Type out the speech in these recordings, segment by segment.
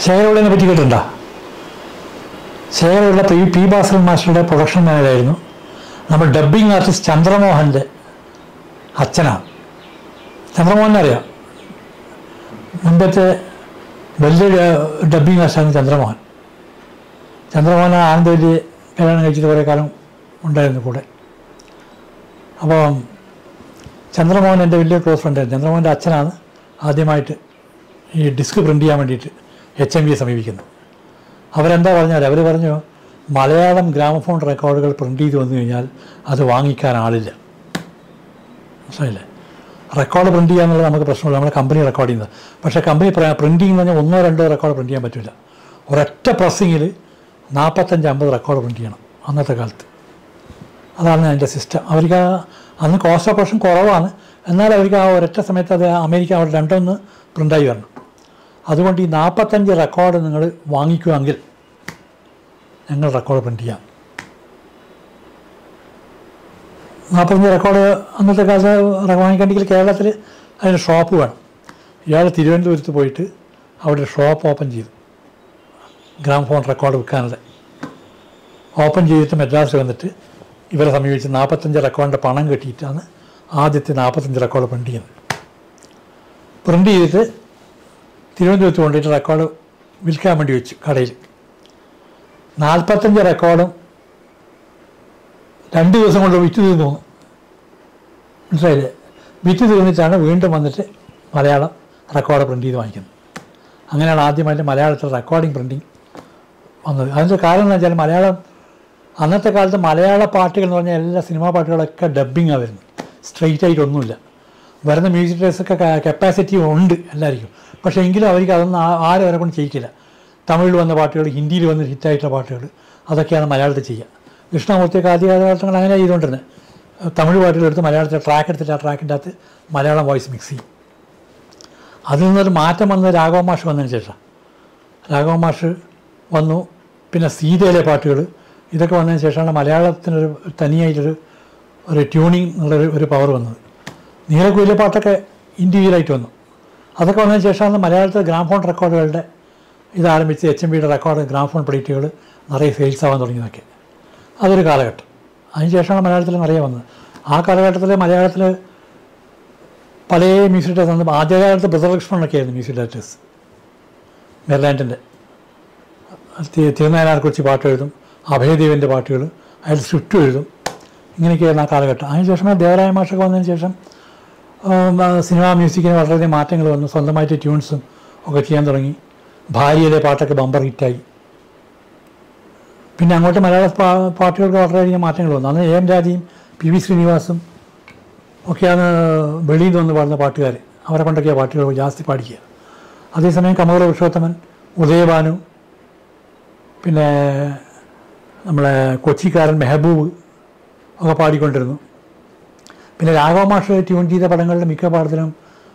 ശേഖരവിളനെ പറ്റി കേട്ടിട്ടുണ്ടോ ശേഖരവിള P P Bhaskaran മാസ്റ്ററുടെ പ്രൊഡക്ഷൻ മാനേജായിരുന്നു നമ്മൾ ഡബ്ബിംഗ് ആർട്ടിസ്റ്റ് ചന്ദ്രമോഹൻ്റെ അച്ഛനാണ് ചന്ദ്രമോഹനെ അറിയാം മുമ്പത്തെ വലിയ ഡബ്ബിംഗ് ആർട്ടിസ്റ്റാണ് ചന്ദ്രമോഹൻ ചന്ദ്രമോഹൻ ആനന്ദവല്ലി കല്യാണം കഴിച്ചിട്ട് കുറേ കാലം ഉണ്ടായിരുന്നു കൂടെ അപ്പോൾ ചന്ദ്രമോഹൻ എൻ്റെ വലിയ ക്ലോസ് ഫ്രണ്ടായിരുന്നു ചന്ദ്രമോഹൻ്റെ അച്ഛനാണ് ആദ്യമായിട്ട് ഈ ഡിസ്ക് പ്രിൻ്റ് ചെയ്യാൻ വേണ്ടിയിട്ട് എച്ച് എം ബിയെ സമീപിക്കുന്നത് അവരെന്താ പറഞ്ഞാൽ അവർ പറഞ്ഞു മലയാളം ഗ്രാമഫോൺ റെക്കോർഡുകൾ പ്രിൻ്റ് ചെയ്ത് വന്നു കഴിഞ്ഞാൽ അത് വാങ്ങിക്കാൻ ആളില്ല മനസ്സിലായില്ലേ റെക്കോർഡ് പ്രിൻ്റ് ചെയ്യാന്നുള്ളത് നമുക്ക് പ്രശ്നമില്ല നമ്മുടെ കമ്പനി റെക്കോർഡ് ചെയ്യുന്നത് പക്ഷേ കമ്പനി പ്രിൻറ്റിംഗ് എന്ന് പറഞ്ഞാൽ ഒന്നോ രണ്ടോ റെക്കോർഡ് പ്രിൻ്റ് ചെയ്യാൻ പറ്റില്ല ഒരൊറ്റ പ്രസ്സിങ്ങിൽ നാൽപ്പത്തഞ്ച് അമ്പത് റെക്കോർഡ് പ്രിൻ്റ് ചെയ്യണം അന്നത്തെ കാലത്ത് അതാണ് അതിൻ്റെ സിസ്റ്റം അവർക്ക് ആ- അന്ന് കോസ്റ്റ് ഓഫ് പ്രൊഡക്ഷൻ കുറവാണ് എന്നാൽ അവർക്ക് ആ ഒരൊറ്റ സമയത്ത് അത് അമേരിക്ക അവിടെ രണ്ടൊന്ന് പ്രിൻ്റായി വരണം അതുകൊണ്ട് ഈ നാൽപ്പത്തഞ്ച് റെക്കോർഡ് നിങ്ങൾ വാങ്ങിക്കുമെങ്കിൽ ഞങ്ങൾ റെക്കോർഡ് പ്രിൻ്റ് ചെയ്യാം നാൽപ്പത്തഞ്ച് റെക്കോർഡ് അന്നത്തെ കാലത്ത് റെ- വാങ്ങിക്കണമെങ്കിൽ കേരളത്തിൽ അതിന് ഷോപ്പ് വേണം ഇയാൾ തിരുവനന്തപുരത്ത് പോയിട്ട് അവിടെ ഒരു ഷോപ്പ് ഓപ്പൺ ചെയ്തു ഗ്രാമഫോൺ റെക്കോർഡ് വിൽക്കാനുള്ള ഓപ്പൺ ചെയ്തിട്ട് മദ്രാസിൽ വന്നിട്ട് ഇവരെ സമീപിച്ച് നാൽപ്പത്തഞ്ച് റെക്കോർഡിൻ്റെ പണം കെട്ടിയിട്ടാണ് ആദ്യത്തെ നാൽപ്പത്തഞ്ച് റെക്കോർഡ് പ്രിൻ്റ് ചെയ്യുന്നത് പ്രിൻ്റ് ചെയ്തിട്ട് തിരുവനന്തപുരത്ത് കൊണ്ടുപോയിട്ട് റെക്കോർഡ് വിൽക്കാൻ വേണ്ടി വെച്ചു കടയിൽ നാൽപ്പത്തഞ്ച് റെക്കോർഡും രണ്ട് ദിവസം കൊണ്ട് വിറ്റ് തീർന്നു പോകുന്നു. മനസ്സിലായില്ലേ വിറ്റ് തീർന്നിട്ടാണ് വീണ്ടും വന്നിട്ട് മലയാളം റെക്കോർഡ് പ്രിൻ്റ് ചെയ്ത് വാങ്ങിക്കുന്നത് അങ്ങനെയാണ് ആദ്യമായിട്ട് മലയാളത്തിൽ റെക്കോർഡിംഗ് പ്രിൻറ്റിങ് വന്നത് അതിൻ്റെ കാരണം എന്ന് വെച്ചാൽ മലയാളം അന്നത്തെ കാലത്ത് മലയാള പാട്ടുകൾ എന്ന് പറഞ്ഞാൽ എല്ലാ സിനിമാ പാട്ടുകളൊക്കെ ഡബ്ബിങ്ങാണ് വരുന്നത് സ്ട്രെയിറ്റ് ആയിട്ട് ഒന്നുമില്ല വരുന്ന മ്യൂസിക് ഡയറക്ടേഴ്സൊക്കെ കപ്പാസിറ്റി ഉണ്ട് എല്ലാവർക്കും പക്ഷേ എങ്കിലും അവർക്ക് അതൊന്നും ആ- ആരും അവരെ കൊണ്ട് ചെയ്യിക്കില്ല തമിഴിൽ വന്ന പാട്ടുകൾ ഹിന്ദിയിൽ വന്ന് ഹിറ്റായിട്ടുള്ള പാട്ടുകൾ അതൊക്കെയാണ് മലയാളത്തിൽ ചെയ്യുക കൃഷ്ണമൂർത്തിയൊക്കെ ആദ്യ കാലഘട്ടങ്ങൾ അങ്ങനെ ചെയ്തുകൊണ്ടിരുന്നത് തമിഴ് പാട്ടുകൾ എടുത്ത് മലയാളത്തിൽ ട്രാക്ക് എടുത്തിട്ട് ആ ട്രാക്കിൻ്റെ അകത്ത് മലയാളം വോയിസ് മിക്സ് ചെയ്യും അതിൽ നിന്നൊരു മാറ്റം വന്നത് രാഘവ മാഷ് വന്നതിന് ശേഷം രാഘവ മാഷ് വന്നു പിന്നെ സീതയിലെ പാട്ടുകൾ ഇതൊക്കെ വന്നതിന് ശേഷമാണ് മലയാളത്തിനൊരു തനിയായിട്ടൊരു ഒരു ട്യൂണിങ് എന്നുള്ളൊരു ഒരു പവർ വന്നത് നീലക്കുയിലെ പാട്ടൊക്കെ ഇൻഡിവിജ്വലായിട്ട് വന്നു അതൊക്കെ വന്നതിന് ശേഷമാണ് മലയാളത്തിലെ ഗ്രാമഫോൺ റെക്കോർഡുകളുടെ ഇത് ആരംഭിച്ച് എച്ച് എം ബിയുടെ റെക്കോർഡ് ഗ്രാമഫോൺ പ്ലേറ്റുകൾ നിറയെ സെയിൽസ് ആവാൻ തുടങ്ങിയതൊക്കെ അതൊരു കാലഘട്ടം അതിനുശേഷമാണ് മലയാളത്തിൽ നിറയെ വന്നത് ആ കാലഘട്ടത്തിൽ മലയാളത്തിൽ പല മ്യൂസിക് ഡയറക്ടേഴ്സ് വന്നു ആദ്യകാലത്ത് ബദർലക്ഷ്മണൊക്കെ ആയിരുന്നു മ്യൂസിക് ഡയറക്ടേഴ്സ് മെർലാൻഡിൻ്റെ തിരുനായനാർക്കുറിച്ച് പാട്ട് എഴുതും അഭയദേവൻ്റെ പാട്ടുകൾ അയാൾ സ്ക്രിപ്റ്റും എഴുതും ഇങ്ങനെയൊക്കെയായിരുന്നു ആ കാലഘട്ടം അതിനുശേഷം ദേവരായ മാഷൊക്കെ വന്നതിന് ശേഷം ഉം, ആ, സിനിമാ മ്യൂസിക്കിന് വളരെയധികം മാറ്റങ്ങൾ വന്നു സ്വന്തമായിട്ട് ട്യൂൺസും ഒക്കെ ചെയ്യാൻ തുടങ്ങി ഭാര്യയിലെ പാട്ടൊക്കെ ബമ്പർ ഹിറ്റായി പിന്നെ അങ്ങോട്ട് മലയാള പാ- പാട്ടുകൾക്ക് വളരെയധികം മാറ്റങ്ങൾ വന്നു അന്ന് എ എം രാജയും പി വി ശ്രീനിവാസും ഒക്കെയാണ് വെളിയിൽ നിന്ന് വന്ന് പാടുന്ന പാട്ടുകാർ അവരെ കൊണ്ടൊക്കെയാണ് പാട്ടുകൾ ജാസ്തി പാടിക്കുക അതേസമയം കമല പുരുഷോത്തമൻ ഉദയഭാനു പിന്നെ നമ്മളെ കൊച്ചിക്കാരൻ മെഹബൂബ് ഒക്കെ പാടിക്കൊണ്ടിരുന്നു പിന്നെ രാഘവ മാഷ് ട്യൂൺ ചെയ്ത പടങ്ങളുടെ മിക്ക പാടത്തിലും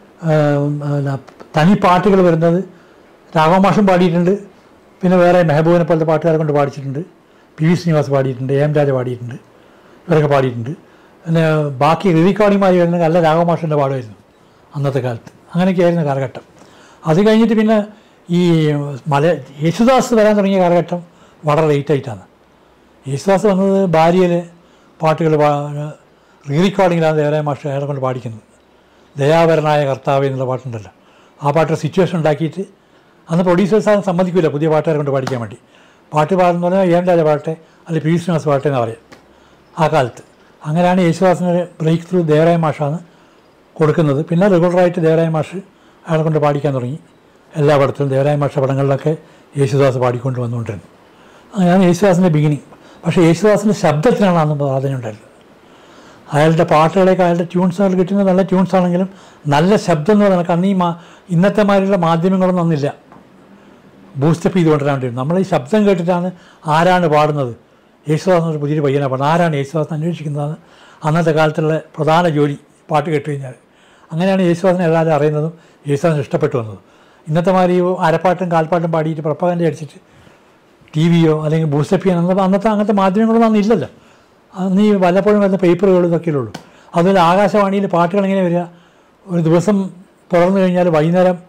തനി പാട്ടുകൾ വരുന്നത് രാഘവ മാഷും പാടിയിട്ടുണ്ട് പിന്നെ വേറെ മെഹബൂബിനെ പോലത്തെ പാട്ടുകാരെ കൊണ്ട് പാടിച്ചിട്ടുണ്ട് പി വി ശ്രീനിവാസ് പാടിയിട്ടുണ്ട് എം രാജ പാടിയിട്ടുണ്ട് ഇവരൊക്കെ പാടിയിട്ടുണ്ട് പിന്നെ ബാക്കി റീകോർഡിംഗ് വരുന്നത് നല്ല രാഘവ മാഷിൻ്റെ പാടുമായിരുന്നു അന്നത്തെ കാലത്ത് അങ്ങനെയൊക്കെയായിരുന്നു കാലഘട്ടം അത് കഴിഞ്ഞിട്ട് പിന്നെ ഈ മല യേശുദാസ് വരാൻ തുടങ്ങിയ കാലഘട്ടം വളരെ ലേറ്റ് ആയിട്ടാണ് യേശുദാസ് വന്നത് ഭാര്യയിലെ പാട്ടുകൾ റീ റെക്കോർഡിങ്ങിലാണ് ദേവരായ മാഷ് അയാളെ കൊണ്ട് പാടിക്കുന്നത് ദയാപരനായ കർത്താവ് എന്നുള്ള പാട്ടുണ്ടല്ലോ ആ പാട്ട് സിറ്റുവേഷൻ ഉണ്ടാക്കിയിട്ട് അന്ന് പ്രൊഡ്യൂസേഴ്സ് ആരും സമ്മതിക്കില്ല പുതിയ പാട്ടുകാരെ കൊണ്ട് പാടിക്കാൻ വേണ്ടി പാട്ട് പാടുന്ന പറഞ്ഞാൽ എം രാജ പാട്ടെ അല്ലെങ്കിൽ പി ശ്രീനിവാസ് പാട്ടെ എന്ന് പറയാം ആ കാലത്ത് അങ്ങനെയാണ് യേശുദാസിന് ബ്രേക്ക് ത്രൂ ദേവരായ മാഷാണ് കൊടുക്കുന്നത് പിന്നെ റെഗുലറായിട്ട് ദേവരായ മാഷ് അയാളെ കൊണ്ട് പാടിക്കാൻ തുടങ്ങി എല്ലാ പടത്തിലും ദേവരായ മാഷ പടങ്ങളിലൊക്കെ യേശുദാസ് പാടിക്കൊണ്ട് വന്നുകൊണ്ടിരുന്നു അങ്ങനെയാണ് യേശുദാസിൻ്റെ ബിഗിനിങ് പക്ഷേ യേശുദാസിൻ്റെ ശബ്ദത്തിനാണ് അന്ന് പ്രാധാന്യം ഉണ്ടായിരുന്നത് അയാളുടെ പാട്ടുകളൊക്കെ അയാളുടെ ട്യൂൺസുകൾ കിട്ടുന്നത് നല്ല ട്യൂൺസ് ആണെങ്കിലും നല്ല ശബ്ദം എന്ന് പറഞ്ഞാൽ അന്ന് ഈ മാ ഇന്നത്തെ മാതിരിയുള്ള മാധ്യമങ്ങളൊന്നും അന്നില്ല ബൂസ്റ്റപ്പ് ചെയ്ത് കൊണ്ടുവരാണ്ടിരുന്നു നമ്മൾ ഈ ശബ്ദം കേട്ടിട്ടാണ് ആരാണ് പാടുന്നത് യേശുദാസ് എന്നൊരു പുതിയൊരു പയ്യനാണ് പാടുന്നത് ആരാണ് യേശുദാസ് അന്വേഷിക്കുന്നതാണ് അന്നത്തെ കാലത്തുള്ള പ്രധാന ജോലി പാട്ട് കേട്ട് കഴിഞ്ഞാൽ അങ്ങനെയാണ് യേശുദാസിനെ എല്ലാവരും അറിയുന്നതും യേശുദാസിന് ഇഷ്ടപ്പെട്ടു വന്നത് ഇന്നത്തെ മാതിരി ഈ അരപ്പാട്ടും കാൽപ്പാട്ടും പാടിയിട്ട് പ്രപ്പകൻ്റെ അടിച്ചിട്ട് ടി വിയോ അല്ലെങ്കിൽ ബൂസ്റ്റപ്പ് ചെയ്യാൻ അന്നത്തെ അന്നത്തെ അങ്ങനത്തെ മാധ്യമങ്ങളൊന്നും അന്ന് ഇല്ലല്ലോ അന്ന് ഈ വല്ലപ്പോഴും വരുന്ന പേപ്പറുകൾ ഇതൊക്കെയേ ഉള്ളൂ അതുപോലെ ആകാശവാണിയിൽ പാട്ടുകൾ എങ്ങനെ വരിക ഒരു ദിവസം തുറന്നു കഴിഞ്ഞാൽ വൈകുന്നേരം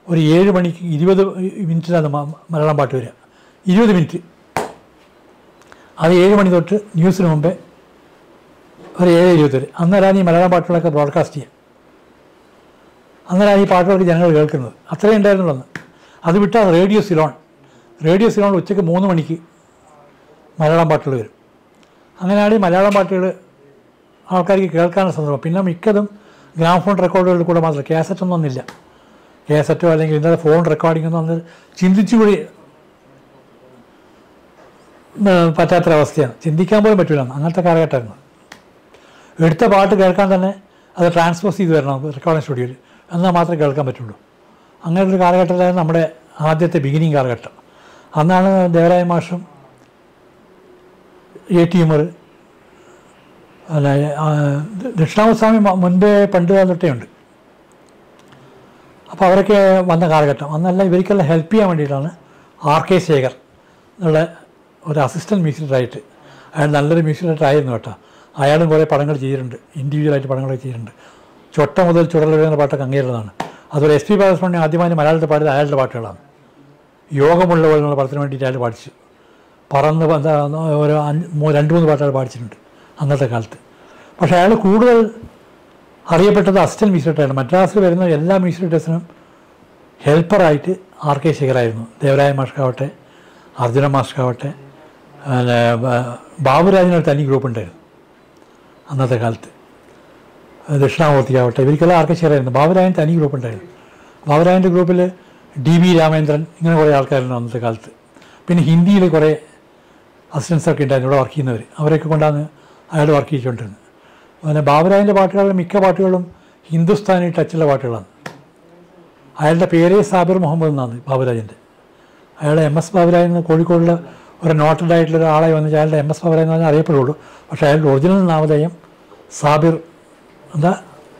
ഒരു ഏഴ് മണിക്ക് ഇരുപത് മിനിറ്റിലാണ് മ- മലയാളം പാട്ട് വരിക ഇരുപത് മിനിറ്റ് അത് ഏഴ് മണി തൊട്ട് ന്യൂസിന് മുമ്പേ ഒരു ഏഴ് ഇരുപത് വരെ അന്നേരമാണ് ഈ മലയാളം പാട്ടുകളൊക്കെ ബ്രോഡ്കാസ്റ്റ് ചെയ്യുക അന്നേരമാണ് ഈ പാട്ടുകളൊക്കെ ജനങ്ങൾ കേൾക്കുന്നത് അത്രയും ഉണ്ടായിരുന്നുള്ളൂ അന്ന് അത് വിട്ടാൽ റേഡിയോ സിലോൺ റേഡിയോ സിലോൺ ഉച്ചയ്ക്ക് മൂന്ന് മണിക്ക് മലയാളം പാട്ടുകൾ വരും അങ്ങനെയാണ് ഈ മലയാളം പാട്ടുകൾ ആൾക്കാർക്ക് കേൾക്കാനുള്ള സന്ദർഭം പിന്നെ മിക്കതും ഗ്രാമഫോൺ റെക്കോർഡുകളിൽ കൂടെ മാത്രം കാസറ്റൊന്നും ഒന്നില്ല കാസറ്റോ അല്ലെങ്കിൽ ഇന്നത്തെ ഫോൺ റെക്കോർഡിംഗ് ഒന്നും അന്ന് ചിന്തിച്ചുകൂടി ഉം, പറ്റാത്തൊരവസ്ഥയാണ് ചിന്തിക്കാൻ പോലും പറ്റില്ല അന്ന്. അങ്ങനത്തെ കാലഘട്ടമായിരുന്നു എടുത്ത പാട്ട് കേൾക്കാൻ തന്നെ അത് ട്രാൻസ്പോസ് ചെയ്ത് വരണം റെക്കോർഡിംഗ് സ്റ്റുഡിയോയിൽ എന്നാൽ മാത്രമേ കേൾക്കാൻ പറ്റുള്ളൂ അങ്ങനെ ഒരു കാലഘട്ടത്തിലായിരുന്നു നമ്മുടെ ആദ്യത്തെ ബിഗിനിങ് കാലഘട്ടം അന്നാണ് ദേവരായ മാഷും എ ടി ഉമർ അല്ല ആ, ദക്ഷിണാമസ്വാമി മ- മുൻപേ പണ്ട് തൊട്ടേ ഉണ്ട് അപ്പോൾ അവരൊക്കെ വന്ന കാലഘട്ടം അന്നല്ല ഇവർക്കെല്ലാം ഹെൽപ്പ് ചെയ്യാൻ വേണ്ടിയിട്ടാണ് ആർ കെ ശേഖർ എന്നുള്ള ഒരു അസിസ്റ്റൻറ്റ് മ്യൂസിക് ഡയറക്ടർ അയാൾ നല്ലൊരു മ്യൂസിക് ഡയറക്ടർ ആയിരുന്നു കേട്ടോ അയാളും കുറേ പടങ്ങൾ ചെയ്തിട്ടുണ്ട് ഇൻഡിവിജ്വലായിട്ട് പടങ്ങളൊക്കെ ചെയ്തിട്ടുണ്ട് ചൊട്ട മുതൽ ചുടൽ എന്ന പാട്ടൊക്കെ അങ്ങേറുന്നതാണ് അതുപോലെ എസ് പി ബാലസുബ്രഹ്മണ്യം ആദ്യമായി മലയാളത്തിൽ പാടിയത് അയാളുടെ പാട്ടുകളാണ് യോഗമുള്ളവൾ എന്നുള്ള പടത്തിന് വേണ്ടിയിട്ട് അയാൾ പാടിച്ചു പറന്ന് പ- എന്താ ഒരു അഞ്ച് മൂ- രണ്ട് മൂന്ന് പാട്ടുകൾ പാടിച്ചിട്ടുണ്ട് അന്നത്തെ കാലത്ത് പക്ഷേ അയാൾ കൂടുതൽ അറിയപ്പെട്ടത് അസിസ്റ്റൻറ്റ് മ്യൂസിക് ഡയറക്ടറാണ് മദ്രാസിൽ വരുന്ന എല്ലാ മ്യൂസിക് ഡയറക്ടേഴ്സിനും ഹെൽപ്പറായിട്ട് ആർ കെ ശേഖറായിരുന്നു ദേവരായ മാഷ്കാവട്ടെ അർജുന മാഷ്കാവട്ടെ പിന്നെ ബ- ബാബുരാജിനൊരു തനി ഗ്രൂപ്പ് ഉണ്ടായിരുന്നു അന്നത്തെ കാലത്ത് ദക്ഷിണാമൂർത്തിയാവട്ടെ ഇവർക്കെല്ലാം ആർ കെ ശേഖറായിരുന്നു ബാബുരായൻ തനി ഗ്രൂപ്പ് ഉണ്ടായിരുന്നു ബാബുരായൻ്റെ ഗ്രൂപ്പിൽ ഡി വി രാമേന്ദ്രൻ ഇങ്ങനെ കുറേ ആൾക്കാരുണ്ട് അന്നത്തെ കാലത്ത് പിന്നെ ഹിന്ദിയിൽ കുറേ അസിസ്റ്റൻസ് ഒക്കെ ഉണ്ടായിരുന്നു ഇവിടെ വർക്ക് ചെയ്യുന്നവർ അവരൊക്കെ കൊണ്ടാണ് അയാൾ വർക്ക് ചെയ്തുകൊണ്ടിരുന്നത് പിന്നെ ബാബുരായൻ്റെ പാട്ടുകളിൽ മിക്ക പാട്ടുകളും ഹിന്ദുസ്ഥാനി ടച്ചുള്ള പാട്ടുകളാണ് അയാളുടെ പേരേ സാബിർ മുഹമ്മദ് എന്നാണ് ബാബുരാജൻ്റെ അയാൾ എം എസ് ബാബുരാജൻ എന്ന് കോഴിക്കോടിലെ ഒരു നോട്ടഡ് ആയിട്ടുള്ള ഒരാളായി വന്നിട്ട് അയാളുടെ എം എസ് ബാബുരാജൻ എന്ന് പറഞ്ഞാൽ അറിയപ്പെടുള്ളൂ പക്ഷേ അയാളുടെ ഒറിജിനൽ നാമധേയം സാബിർ എന്താ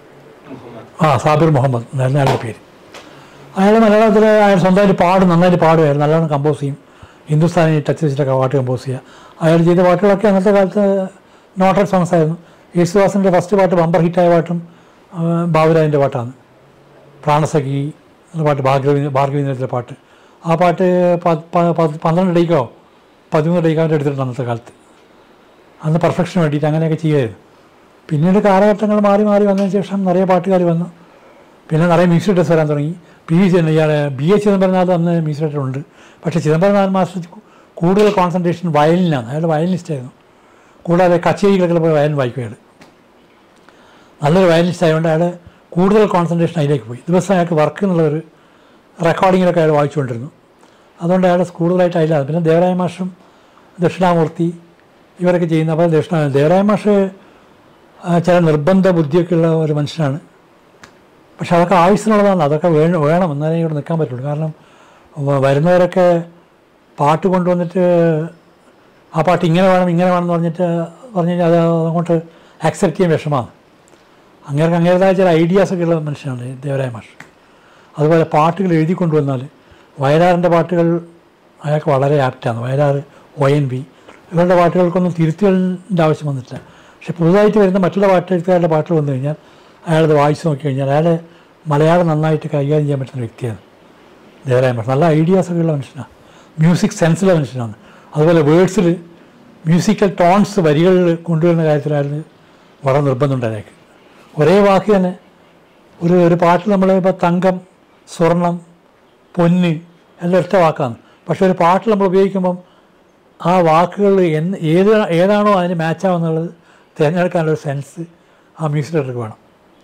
ആ സാബിർ മുഹമ്മദ് എന്നായിരുന്നു അയാളുടെ പേര് അയാൾ മലയാളത്തിൽ അയാൾ സ്വന്തമായിട്ട് പാടും നന്നായിട്ട് പാടുമായിരുന്നു നല്ലോണം കമ്പോസ് ചെയ്യും ഹിന്ദുസ്ഥാനി ടച്ച് വെച്ചിട്ടൊക്കെ പാട്ട് കമ്പോസ് ചെയ്യുക അയാൾ ചെയ്ത പാട്ടുകളൊക്കെ അന്നത്തെ കാലത്ത് നോട്ടഡ് സോങ്സ് ആയിരുന്നു യേശുദാസിൻ്റെ ഫസ്റ്റ് പാട്ട് ബമ്പർ ഹിറ്റായ പാട്ടും ആ, ബാബുരാജിൻ്റെ പാട്ടാണ് പ്രാണസഖി എന്ന പാട്ട് ഭാർഗവി ഭാർഗവീന്ദ്രത്തിലെ പാട്ട് ആ പാട്ട് പ- പ- പ- പന്ത്രണ്ട് ഡേക്കോ പതിമൂന്ന് ഡേക്കോ അവൻ്റെ എടുത്തിട്ടുണ്ട് അന്നത്തെ കാലത്ത് അന്ന് പെർഫെക്ഷന് വേണ്ടിയിട്ട് അങ്ങനെയൊക്കെ ചെയ്യുമായിരുന്നു പിന്നീട് കാലഘട്ടങ്ങൾ മാറി മാറി വന്നതിന് ശേഷം നിറയെ പാട്ടുകാർ വന്നു പിന്നെ നിറയെ മ്യൂസിക് ഡയറക്ടേഴ്സ് വരാൻ തുടങ്ങി പി വി ചിദംബരം ഇയാൾ ബി എ ചിദംബരനാഥ് അന്ന് മ്യൂസിക് ഡയറക്ടർ ഉണ്ട് പക്ഷേ ചിദംബരനാഥ് മാസ്റ്റർ കൂടുതൽ കോൺസെൻട്രേഷൻ വയലിനാണ് അയാൾ വയലിനിസ്റ്റ് ആയിരുന്നു കൂടാതെ കച്ചേരികളൊക്കെ പോയി വയലിൻ വായിക്കും അയാൾ നല്ലൊരു വയലിനിസ്റ്റ് ആയതുകൊണ്ട് അയാൾ കൂടുതൽ കോൺസെൻട്രേഷൻ അതിലേക്ക് പോയി ദിവസം അയാൾക്ക് വർക്ക് എന്നുള്ളൊരു റെക്കോർഡിങ്ങിലൊക്കെ അയാൾ വായിച്ചുകൊണ്ടിരുന്നു അതുകൊണ്ട് അയാൾ കൂടുതലായിട്ട് അതിലാണ് പിന്നെ ദേവരായ മാഷും ദക്ഷിണാമൂർത്തി ഇവരൊക്കെ ചെയ്യുന്ന അപ്പോൾ ദക്ഷിണ ദേവരായ മാഷ് ആ, ചില നിർബന്ധ ബുദ്ധിയൊക്കെ ഉള്ള ഒരു മനുഷ്യനാണ് പക്ഷെ അതൊക്കെ ആവശ്യമുള്ളതാണ് അതൊക്കെ വേണം വേണം എന്നാലേ ഇവിടെ നിൽക്കാൻ പറ്റുള്ളൂ കാരണം വ- വരുന്നവരൊക്കെ പാട്ട് കൊണ്ടുവന്നിട്ട് ആ പാട്ട് ഇങ്ങനെ വേണം ഇങ്ങനെ വേണം എന്ന് പറഞ്ഞിട്ട് പറഞ്ഞു കഴിഞ്ഞാൽ അത് അങ്ങോട്ട് ആക്സെപ്റ്റ് ചെയ്യാൻ വിഷമമാണ് അങ്ങനെ അങ്ങേതായ ചില ഐഡിയാസൊക്കെ ഉള്ള മനുഷ്യനാണ് ഈ ദേവരായ മാഷ് അതുപോലെ പാട്ടുകൾ എഴുതി കൊണ്ടുവന്നാൽ വയലാറിൻ്റെ പാട്ടുകൾ അയാൾക്ക് വളരെ ആപ്റ്റാണ് വയലാർ ഒ എൻ വി ഇവരുടെ പാട്ടുകൾക്കൊന്നും തിരുത്തുകളിൻ്റെ ആവശ്യം വന്നിട്ടില്ല പക്ഷെ പുതുതായിട്ട് വരുന്ന മറ്റുള്ള പാട്ടെഴുത്തുകാരുടെ പാട്ടുകൾ വന്നു കഴിഞ്ഞാൽ അയാളത് വായിച്ച് നോക്കി കഴിഞ്ഞാൽ അയാൾ മലയാളം നന്നായിട്ട് കൈകാര്യം ചെയ്യാൻ പറ്റുന്ന വ്യക്തിയാണ് ദേവരായ മാഷ് നല്ല ഐഡിയാസൊക്കെ ഉള്ള മനുഷ്യനാണ് മ്യൂസിക് സെൻസിലുള്ള മനുഷ്യനാണ് അതുപോലെ വേർഡ്സിൽ മ്യൂസിക്കൽ ടോൺസ് വരികളിൽ കൊണ്ടുവരുന്ന കാര്യത്തിലായിരുന്നു വളരെ നിർബന്ധമുണ്ട് അയാൾക്ക് ഒരേ വാക്ക് തന്നെ ഒരു ഒരു പാട്ട് നമ്മൾ ഇപ്പോൾ തങ്കം സ്വർണം പൊന്ന് എല്ലാം ഒറ്റ വാക്കാണ് പക്ഷെ ഒരു പാട്ട് നമ്മൾ ഉപയോഗിക്കുമ്പം ആ വാക്കുകൾ എന്ന് ഏത് ഏതാണോ അതിന് മാച്ചാവുന്നുള്ളത് തിരഞ്ഞെടുക്കാനുള്ള സെൻസ് ആ മ്യൂസിക് ഡയറക്ടർക്ക് വേണം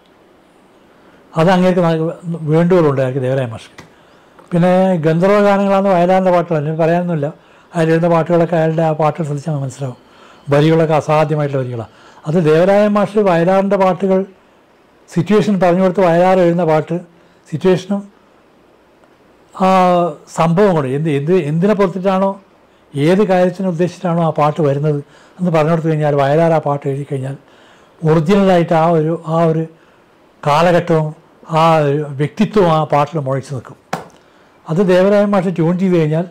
അത് അങ്ങേക്ക് വേണ്ടുകളുണ്ട് അയാൾക്ക് ദേവരായ മാഷ്ക്ക് പിന്നെ ഗന്ധർവ ഗാനങ്ങളാണ് വയലാറിൻ്റെ പാട്ടുകൾ എനിക്ക് പറയാനൊന്നുമില്ല അതിലെഴുതുന്ന പാട്ടുകളൊക്കെ അയാളുടെ ആ പാട്ടുകൾ ശ്രദ്ധിച്ചാൽ മനസ്സിലാവും വരികളൊക്കെ അസാധ്യമായിട്ടുള്ള വരികളാണ് അത് ദേവരായ മാഷ് വയലാറിൻ്റെ പാട്ടുകൾ സിറ്റുവേഷൻ പറഞ്ഞു കൊടുത്ത് വയലാർ എഴുതുന്ന പാട്ട് സിറ്റുവേഷനും ആ സംഭവം കൂടെ എന്ത് എന്ത് എന്തിനെ പുറത്തിട്ടാണോ ഏത് കാര്യത്തിനെ ഉദ്ദേശിച്ചിട്ടാണോ ആ പാട്ട് വരുന്നത് എന്ന് പറഞ്ഞു കൊടുത്തു കഴിഞ്ഞാൽ വയലാർ ആ പാട്ട് എഴുതി കഴിഞ്ഞാൽ ഒറിജിനലായിട്ട് ആ ഒരു ആ ഒരു കാലഘട്ടവും ആ ഒരു വ്യക്തിത്വവും ആ പാട്ടിൽ മുഴച്ചു നിൽക്കും അത് ദേവരായ മാഷ് ട്യൂൺ ചെയ്ത് കഴിഞ്ഞാൽ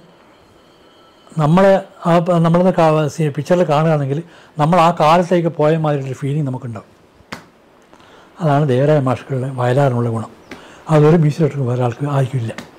നമ്മളെ ആ നമ്മളത് പിക്ചറിൽ കാണുകയാണെങ്കിൽ നമ്മൾ ആ കാലത്തേക്ക് പോയ മാതിരിയൊരു ഫീലിംഗ് നമുക്കുണ്ടാവും അതാണ് ദേവരായ മാഷുകളുടെ വയലാറിനുള്ള ഗുണം അതൊരു മ്യൂസിക് ഡയറക്ടർക്ക് വേറെ ആൾക്ക് ആയിരിക്കില്ല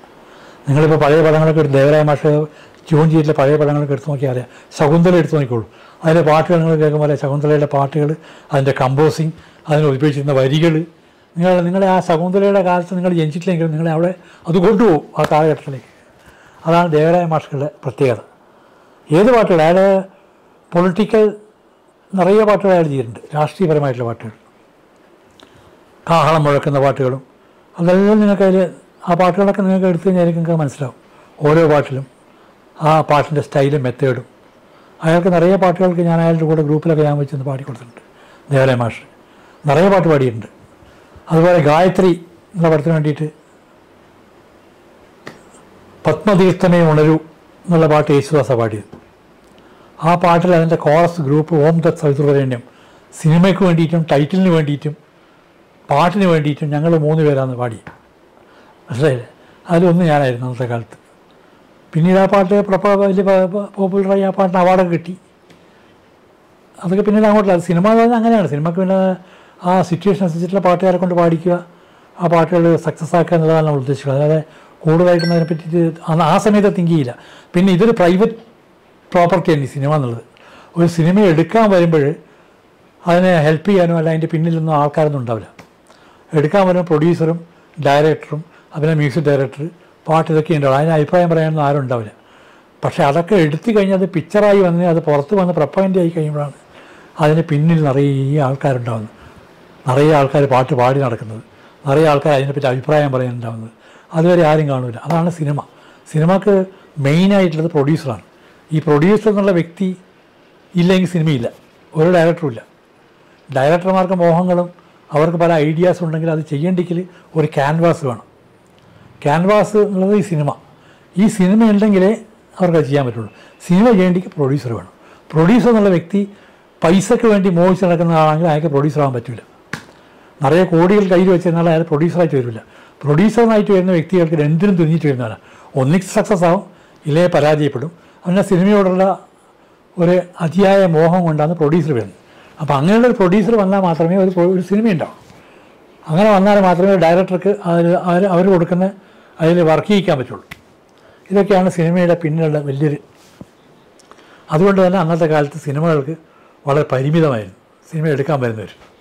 നിങ്ങളിപ്പോൾ പഴയ പടങ്ങളൊക്കെ എടുത്ത് ദേവരായ മാഷ് ട്യൂൺ ചെയ്തിട്ടുള്ള പഴയ പടങ്ങളൊക്കെ എടുത്ത് നോക്കിയാൽ അറിയാം ശകുന്തല എടുത്ത് നോക്കിക്കോളൂ അതിലെ പാട്ടുകൾ നിങ്ങൾ കേൾക്കുമ്പോൾ ശകുന്തലയുടെ പാട്ടുകൾ അതിൻ്റെ കമ്പോസിങ് അതിന് ഉദ്ദേശിക്കുന്ന വരികൾ നിങ്ങൾ നിങ്ങളെ ആ ശകുന്തലയുടെ കാലത്ത് നിങ്ങൾ ജനിച്ചിട്ടില്ലെങ്കിൽ നിങ്ങളെ അവിടെ അത് കൊണ്ടുപോകും ആ കാലഘട്ടത്തിലേക്ക് അതാണ് ദേവരായ മാഷുകളുടെ പ്രത്യേകത ഏത് പാട്ടുകൾ അയാൾ പൊളിറ്റിക്കൽ നിറയെ പാട്ടുകൾ അയാൾ ചെയ്തിട്ടുണ്ട് രാഷ്ട്രീയപരമായിട്ടുള്ള പാട്ടുകൾ കാഹളം മുഴക്കുന്ന പാട്ടുകളും അതെല്ലാം നിങ്ങൾക്ക് അതിൽ ആ പാട്ടുകളൊക്കെ നിങ്ങൾക്ക് എടുത്തു കഴിഞ്ഞാൽ നിങ്ങൾക്ക് മനസ്സിലാവും ഓരോ പാട്ടിലും ആ പാട്ടിൻ്റെ സ്റ്റൈലും മെത്തേഡും അയാൾക്ക് നിറയെ പാട്ടുകൾക്ക് ഞാൻ അയാളുടെ കൂടെ ഗ്രൂപ്പിലൊക്കെ ഞാൻ വെച്ചൊന്ന് പാടിക്കൊടുത്തിട്ടുണ്ട് ദേവരായ മാഷ് നിറയെ പാട്ട് പാടിയിട്ടുണ്ട് അതുപോലെ ഗായത്രി എന്ന പടത്തിന് വേണ്ടിയിട്ട് പത്മതീർത്ഥമേ ഉണരൂ എന്നുള്ള പാട്ട് യേശുദാസ പാടിയത് ആ പാട്ടിൽ അതിൻ്റെ കോറസ് ഗ്രൂപ്പ് ഓം ദത്ത് സവിതൃവരണ്യം സിനിമയ്ക്ക് വേണ്ടിയിട്ടും ടൈറ്റിലിന് വേണ്ടിയിട്ടും പാട്ടിന് വേണ്ടിയിട്ടും ഞങ്ങൾ മൂന്ന് പേരാണ് പാടി മനസ്സിലായില്ലേ അതിലൊന്ന് ഞാനായിരുന്നു അന്നത്തെ കാലത്ത് പിന്നീട് ആ പാട്ട് പ്രപ്പ വലിയ പോപ്പുലറായി ആ പാട്ടിന് അവാർഡൊക്കെ കിട്ടി അതൊക്കെ പിന്നീട് അങ്ങോട്ടില്ല സിനിമ എന്ന് പറഞ്ഞാൽ അങ്ങനെയാണ് സിനിമക്ക് പിന്നെ ആ സിറ്റുവേഷൻ അനുസരിച്ചിട്ടുള്ള പാട്ടുകാരെ കൊണ്ട് പാടിക്കുക ആ പാട്ടുകൾ സക്സസ് ആക്കുക എന്നുള്ളതാണ് നമ്മൾ ഉദ്ദേശിക്കുന്നത് അല്ലാതെ കൂടുതലായിട്ടൊന്നും അതിനെ പറ്റിയിട്ട് അന്ന് ആ സമയത്ത് തിങ്ക് ചെയ്യില്ല പിന്നെ ഇതൊരു പ്രൈവറ്റ് പ്രോപ്പർട്ടിയാണ് ഈ സിനിമ എന്നുള്ളത് ഒരു സിനിമ എടുക്കാൻ വരുമ്പോൾ അതിനെ ഹെൽപ്പ് ചെയ്യാനോ അല്ല അതിൻ്റെ പിന്നിലൊന്നും ആൾക്കാരൊന്നും ഉണ്ടാവില്ല എടുക്കാൻ വരുന്ന പ്രൊഡ്യൂസറും ഡയറക്ടറും അതിനെ മ്യൂസിക് ഡയറക്ടർ പാട്ട് ഇതൊക്കെ ഉണ്ടാവും അതിന് അഭിപ്രായം പറയാനൊന്നും ആരും ഉണ്ടാവില്ല പക്ഷേ അതൊക്കെ എടുത്തു കഴിഞ്ഞാൽ അത് പിക്ചറായി വന്ന് അത് പുറത്ത് വന്ന് പ്രപ്പൈൻ്റ് ആയി കഴിയുമ്പോഴാണ് അതിന് പിന്നിൽ നിറയെ ആൾക്കാരുണ്ടാവുന്നത് നിറയെ ആൾക്കാർ പാട്ട് പാടി നടക്കുന്നത് നിറയെ ആൾക്കാർ അതിനെപ്പറ്റി അഭിപ്രായം പറയാനുണ്ടാവുന്നത് അതുവരെ ആരും കാണില്ല അതാണ് സിനിമ സിനിമക്ക് മെയിനായിട്ടുള്ളത് പ്രൊഡ്യൂസറാണ് ഈ പ്രൊഡ്യൂസർ എന്നുള്ള വ്യക്തി ഇല്ലെങ്കിൽ സിനിമയില്ല ഒരു ഡയറക്ടറും ഇല്ല ഡയറക്ടർമാർക്ക് മോഹങ്ങളും അവർക്ക് പല ഐഡിയാസ് ഉണ്ടെങ്കിൽ അത് ചെയ്യേണ്ടെങ്കിൽ ഒരു ക്യാൻവാസ് വേണം ക്യാൻവാസ് എന്നുള്ളത് ഈ സിനിമ ഈ സിനിമ ഉണ്ടെങ്കിലേ അവർക്ക് അത് ചെയ്യാൻ പറ്റുള്ളൂ സിനിമ ചെയ്യേണ്ടെങ്കിൽ പ്രൊഡ്യൂസർ വേണം പ്രൊഡ്യൂസർ എന്നുള്ള വ്യക്തി പൈസയ്ക്ക് വേണ്ടി മോഹിച്ച് നടക്കുന്ന ആളാണെങ്കിൽ അയാൾക്ക് പ്രൊഡ്യൂസർ ആവാൻ പറ്റില്ല നിറയെ കോടികൾ കയ്യിൽ വെച്ചിരുന്നാൽ അയാൾ പ്രൊഡ്യൂസറായിട്ട് വരില്ല പ്രൊഡ്യൂസറിനായിട്ട് വരുന്ന വ്യക്തികൾക്ക് എന്തിനും തുനിഞ്ഞിട്ട് വരുന്നതാണ് ഒന്നിക്ക് സക്സസ് ആവും ഇല്ലേ പരാജയപ്പെടും അവൻ്റെ സിനിമയോടുള്ള ഒരു അതിയായ മോഹം കൊണ്ടാണ് പ്രൊഡ്യൂസർ വരുന്നത് അപ്പോൾ അങ്ങനെയുള്ള ഒരു പ്രൊഡ്യൂസർ വന്നാൽ മാത്രമേ ഒരു പ്രൊ- ഒരു സിനിമ ഉണ്ടാവും അങ്ങനെ വന്നാൽ മാത്രമേ ഡയറക്ടർക്ക് അതിൽ അവർ അവർ കൊടുക്കുന്ന അതിൽ വർക്ക് ചെയ്യിക്കാൻ പറ്റുള്ളൂ ഇതൊക്കെയാണ് സിനിമയുടെ പിന്നിലുള്ള വലിയൊരു അതുകൊണ്ട് തന്നെ അന്നത്തെ കാലത്ത് സിനിമകൾക്ക് വളരെ പരിമിതമായിരുന്നു സിനിമ എടുക്കാൻ വരുന്നവർ